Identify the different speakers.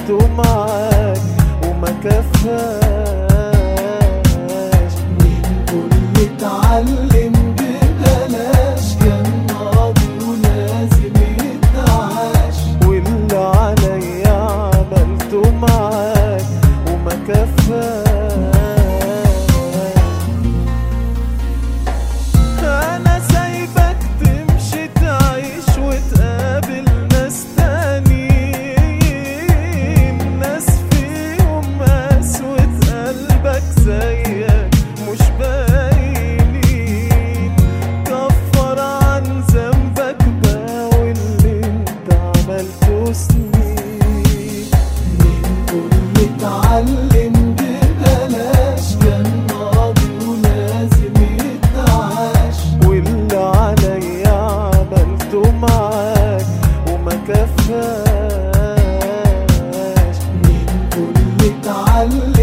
Speaker 1: عملته معاك وما كفاش
Speaker 2: مين كل اتعلم ببلاش كان ماضي ولازم يتعاش
Speaker 1: واللي عليا عملته معاك وما كفاش انا سايبك تمشي تعيش وتقابل ناس تانيين ناس فيهم قسوة قلبك زيك مش باينين كفر عن ذنبك بقى واللي انت عملته سنين
Speaker 2: مين كل اتعلم ببلاش كان ماضي ولازم يتعاش
Speaker 1: واللي عليا عملته معاك وما كفاش
Speaker 2: مين كل اتعلم